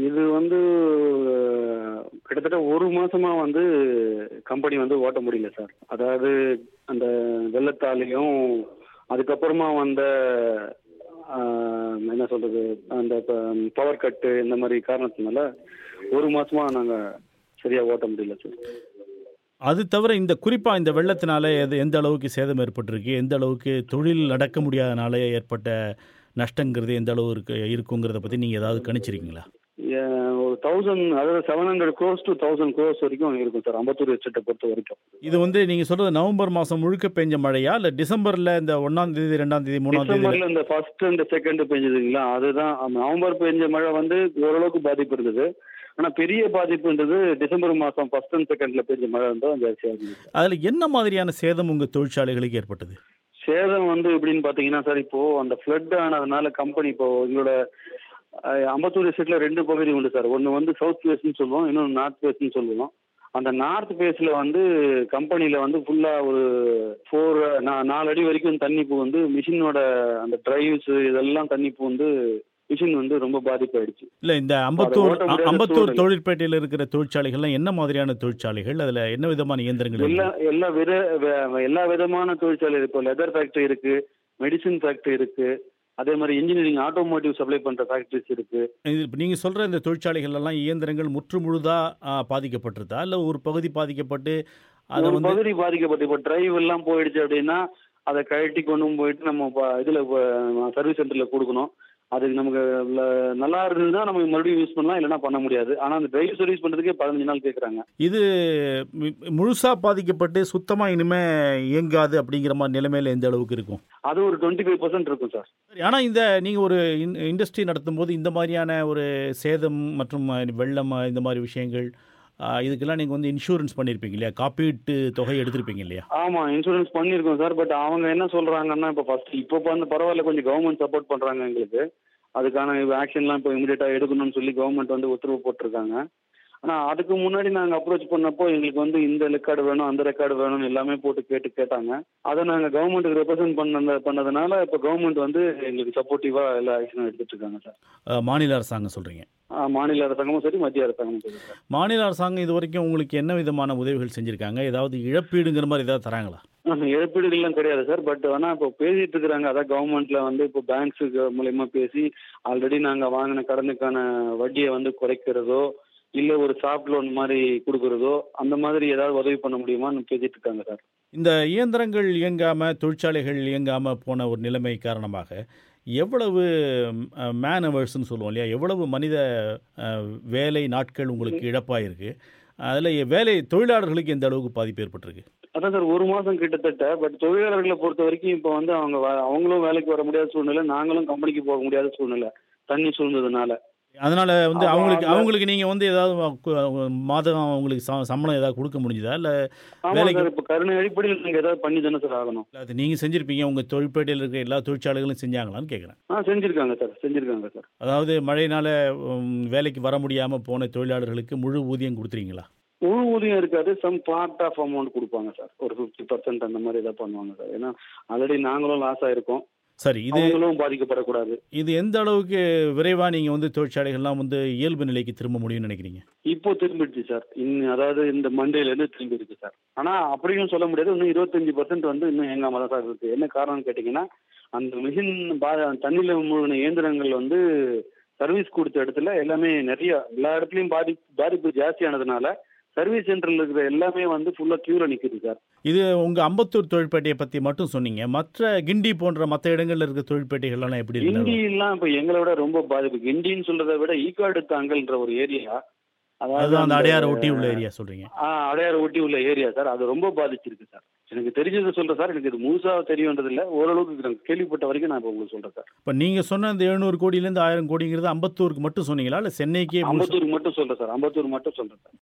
இது வந்து அஹ், கிட்டத்தட்ட ஒரு மாசமா வந்து கம்பெனி வந்து ஓட்ட முடியல சார் அதாவது அந்த வெள்ளத்தாலையும் அதுக்கப்புறமா வந்த அஹ், என்ன சொல்றது அந்த பவர் கட்டு இந்த மாதிரி காரணத்தினால ஒரு மாசமா நாங்க சரியா ஓட்ட முடியல சார் அது தவிர இந்த குறிப்பாக இந்த வெள்ளத்தினால எது எந்த அளவுக்கு சேதம் ஏற்பட்டிருக்கு எந்த அளவுக்கு தொழில் நடக்க முடியாதனால ஏற்பட்ட நஷ்டங்கிறது எந்த அளவு இருக்கு இருக்குங்கிறத பற்றி நீங்கள் ஏதாவது கணிச்சிருக்கீங்களா ஏ- ஒரு தௌசண்ட் அதாவது seven hundred crores two thousand crores வரைக்கும் இருக்கும் சார் அம்பத்தூர் எஸ்டேட்டை பொறுத்த வரைக்கும் இது வந்து நீங்கள் சொல்கிறது நவம்பர் மாதம் முழுக்க பெஞ்ச மழையா இல்லை டிசம்பரில் இந்த ஒன்றாம் தேதி ரெண்டாம் தேதி மூணாம் தேதி டிசம்பர்ல இந்த ஃபர்ஸ்ட் அண்ட் செகண்ட் பெஞ்சதுங்களா அதுதான் ஆமா, நவம்பர் பெஞ்ச மழை வந்து ஓரளவுக்கு பாதிப்பு இருந்தது ஆனா பெரிய பாதிப்புன்றது டிசம்பர் மாசம் ஃபர்ஸ்ட் அண்ட் செகண்ட்ல பெஞ்ச மழை வந்து ஜாஸ்தியா இருந்தது அதில் என்ன மாதிரியான சேதம் உங்கள் தொழிற்சாலைகளுக்கு ஏற்பட்டது சேதம் வந்து எப்படின்னு பாத்தீங்கன்னா சார் இப்போ அந்த ஃப்ளட் ஆனதுனால கம்பெனி இப்போ எங்களோட அஹ், அம்பத்தூர் எஸ்டேட்ல ரெண்டு பகுதி உண்டு சார் ஒன்னு வந்து சவுத் ஃபேஸ்னு சொல்லுவோம் இன்னொன்று நார்த் ஃபேஸ்னு சொல்லுவோம் அந்த நார்த் ஃபேஸ்ல வந்து கம்பெனில வந்து ஃபுல்லா ஒரு ஃபோர் நாலு அடி வரைக்கும் தண்ணி பூ வந்து மிஷினோட அந்த டிரைவ்ஸ் இதெல்லாம் தண்ணி பூ வந்து மிஷின் வந்து ரொம்ப பாதிப்பாயிடுச்சு இல்லை இந்த அம்பத்தூர் ஓட்ட முடியாத அம்பத்தூர் சூழ்நிலை. தொழிற்பேட்டையில் இருக்கிற தொழிற்சாலைகள்லாம் என்ன மாதிரியான தொழிற்சாலைகள் அதில் என்ன விதமான இயந்திரங்கள் எல்லா இருக்கு? எல்லா வித வே- எல்லா விதமான தொழிற்சாலை இருக்கு இப்போ லெதர் ஃபேக்டரி இருக்கு மெடிசின் ஃபேக்டரி இருக்கு அதே மாதிரி இன்ஜினியரிங் ஆட்டோமோட்டிவ் சப்ளை பண்ற ஃபேக்டரிஸ் இருக்கு இது இப்போ நீங்கள் சொல்கிற இந்த தொழிற்சாலைகள் எல்லாம் இயந்திரங்கள் முற்று முழுதாக பாதிக்கப்பட்டிருதா இல்லை ஒரு பகுதி பாதிக்கப்பட்டு அதை ஒரு வந்து பகுதி பாதிக்கப்பட்டு இப்போ டிரைவ் எல்லாம் போயிடுச்சு அப்படின்னா அதை கழட்டி கொண்டு போயிட்டு நம்ம ப- இதுல சர்வீஸ் சென்டர்ல கொடுக்கணும் அதுக்கு நமக்கு ல- நல்லா இருந்ததுன்னா நம்ம மறுபடியும் யூஸ் பண்ணலாம் இல்லைன்னா பண்ண முடியாது ஆனா அந்த டிரைவ் சர்வீஸ் பண்றதுக்கே பதினஞ்சு நாள் கேக்குறாங்க இது முழுசாக பாதிக்கப்பட்டு சுத்தமாக இனிமேல் இயங்காது அப்படிங்கிற மாதிரி நிலைமையில் எந்த அளவுக்கு இருக்கும் அது ஒரு டுவெண்ட்டி ஃபைவ் பர்சன்ட் இருக்கும் சார் சரி ஆனால் இந்த நீங்கள் ஒரு இன் இண்டஸ்ட்ரி நடத்தும் போது இந்த மாதிரியான ஒரு சேதம் மற்றும் அஹ், வெள்ளம் அஹ், இந்த மாதிரி விஷயங்கள் அஹ், இதுக்கெல்லாம் நீங்கள் வந்து இன்சூரன்ஸ் பண்ணியிருப்பீங்க இல்லையா காப்பீட்டு தொகை எடுத்திருப்பீங்க இல்லையா ஆமா இன்சூரன்ஸ் பண்ணியிருக்கோம் சார் பட் அவங்க என்ன சொல்றாங்கன்னா இப்போ ஃபர்ஸ்ட் இப்போ வந்து பரவாயில்ல கொஞ்சம் கவர்மெண்ட் சப்போர்ட் பண்றாங்க எங்களுக்கு அதுக்கான ஆக்ஷன்லாம் இப்போ இமிடியேட்டா எடுக்கணும்னு சொல்லி கவர்மெண்ட் வந்து உத்தரவு போட்டிருக்காங்க ஆனா அதுக்கு முன்னாடி நாங்க அப்ரோச் பண்ணப்போ எங்களுக்கு வந்து இந்த ரெக்கார்டு வேணும் அந்த ரெக்கார்டு வேணும்னு எல்லாமே போட்டு கேட்டு கேட்டாங்க அதை நாங்க கவர்மெண்ட்டுக்கு ரெப்ரசென்ட் பண்ண பண்ணதுனால இப்போ கவர்மெண்ட் வந்து எங்களுக்கு சப்போர்ட்டிவா எல்லா ஆக்ஷனும் எடுத்துட்டு இருக்காங்க சார் அஹ், மாநில அரசாங்கம் சொல்கிறீங்க ஆ, மாநில அரசாங்கமும் சரி மத்திய அரசாங்கமும் சரி சார் மாநில அரசாங்கம் இது வரைக்கும் உங்களுக்கு என்ன விதமான உதவிகள் செஞ்சுருக்காங்க ஏதாவது இழப்பீடுங்கிற மாதிரி ஏதாவது தராங்களா ஆஹ், இழப்பீடுகள்லாம் கிடையாது சார் பட் ஆனால் இப்போ பேசிட்டு இருக்கிறாங்க அதான் கவர்மெண்ட்ல வந்து இப்போ பேங்க்ஸுக்கு மூலயமா பேசி ஆல்ரெடி நாங்கள் வாங்கின கடனுக்கான வட்டியை வந்து குறைக்கிறதோ இல்லை ஒரு சாஃப்ட் லோன் மாதிரி கொடுக்கறதோ அந்த மாதிரி ஏதாவது உதவி பண்ண முடியுமான்னு பேசிட்டு இருக்காங்க சார் இந்த இயந்திரங்கள் இயங்காமல் தொழிற்சாலைகள் இயங்காமல் போன ஒரு நிலைமை காரணமாக எவ்வளவு மேன் ஹவர்ஸ்னு சொல்லுவோம் இல்லையா எவ்வளவு மனித அஹ், வேலை நாட்கள் உங்களுக்கு இழப்பாயிருக்கு அதில் வேலை தொழிலாளர்களுக்கு எந்த அளவுக்கு பாதிப்பு ஏற்பட்டிருக்கு அதான் சார் ஒரு மாதம் கிட்டத்தட்ட பட் தொழிலாளர்களை பொறுத்த வரைக்கும் இப்போ வந்து அவங்க வ- அவங்களும் வேலைக்கு வர முடியாத சூழ்நிலை நாங்களும் கம்பெனிக்கு போக முடியாத சூழ்நிலை தண்ணி சூழ்ந்ததுனால அதனால் வந்து ஆமா, அவங்களுக்கு அந்த- அவங்களுக்கு நீங்கள் வந்து ஏதாவது கு- மாதம் அவங்களுக்கு ச- சம்பளம் ஏதாவது கொடுக்க முடிஞ்சுதா இல்லை ஆமாம் வேலைக்கு- சார் இப்போ கருணை அடிப்படையில் நீங்கள் ஏதாவது பண்ணி தானே சார் ஆகணும் அது நீங்கள் செஞ்சுருப்பீங்க உங்கள் தொழிற்பேட்டையில் இருக்கிற எல்லா தொழிற்சாலைகளும் செஞ்சாங்களான்னு கேட்குறேன் ஆ செஞ்சுருக்காங்க சார் செஞ்சுருக்காங்க சார் அதாவது மழையினால உம், வேலைக்கு வர முடியாமல் போன தொழிலாளர்களுக்கு முழு ஊதியம் கொடுத்துறீங்களா முழு ஊதியம் இருக்காது சம் பார்ட் ஆஃப் அமௌண்ட் கொடுப்பாங்க சார் ஒரு ஃபிஃப்டி பர்சன்ட் அந்த மாதிரி ஏதாவது பண்ணுவாங்க சார் ஏன்னா ஆல்ரெடி நாங்களும் லாஸ் ஆயிருக்கோம் சரி இது அவங்களும் பாதிக்கப்படக்கூடாது இது எந்த அளவுக்கு விரைவாக நீங்கள் வந்து தொழிற்சாலைகள்லாம் வந்து இயல்பு நிலைக்கு திரும்ப முடியும்னு நினைக்கிறீங்க இப்போ திரும்பிடுச்சு சார் இன்னும் அதாவது இந்த மண்டேல இருந்து திரும்பி இருக்கு சார் ஆனா அப்படியும் சொல்ல முடியாது இன்னும் இருபத்தஞ்சு பர்சன்ட் வந்து இன்னும் இயங்காம தான் சார் இருக்கு என்ன காரணம்னு கேட்டீங்கன்னா அந்த மிஷின் பா தண்ணியில மூழ்கின இயந்திரங்கள் வந்து சர்வீஸ் கொடுத்த இடத்துல எல்லாமே நிறைய எல்லா இடத்துலயும் பாதி பாதிப்பு ஜாஸ்தியானதுனால சர்வீஸ் சென்டர்ல இருக்கிற எல்லாமே வந்து ஃபுல்லா கியூல நிக்குது சார் இது உங்கள் அம்பத்தூர் தொழிற்பேட்டையை பற்றி மட்டும் சொன்னீங்க மற்ற கிண்டி போன்ற மற்ற இடங்கள்ல இருக்க தொழிற்பேட்டைகள்லாம் எப்படி கிண்டி இருக்கு எல்லாம் இப்ப எங்களை விட ரொம்ப பாதிப்பு கிண்டின்னு சொல்றதை விட ஈக்காடு தாங்கல்ன்ற ஒரு ஏரியா அதுதான் அந்த அடையாறு ஒட்டி உள்ள ஏரியா சொல்கிறீங்க ஆ அடையாறு ஒட்டி உள்ள ஏரியா சார் அது ரொம்ப பாதிச்சிருக்கு சார் எனக்கு தெரிஞ்சதை சொல்றேன் சார் எனக்கு இது முழுசா தெரியுன்றது இல்ல ஓரளவுக்கு நான் கேள்விப்பட்ட வரைக்கும் நான் இப்போ உங்களுக்கு சொல்றேன் சார் இப்போ நீங்கள் சொன்ன அந்த எழுநூறு கோடியிலேருந்து ஆயிரம் கோடிங்கிறது அம்பத்தூருக்கு மட்டும் சொன்னீங்களா இல்லை சென்னைக்கே முழுசா- அம்பத்தூர் மட்டும் சொல்றேன் சார் அம்பத்தூர் மட்டும் சொல்றேன் சார்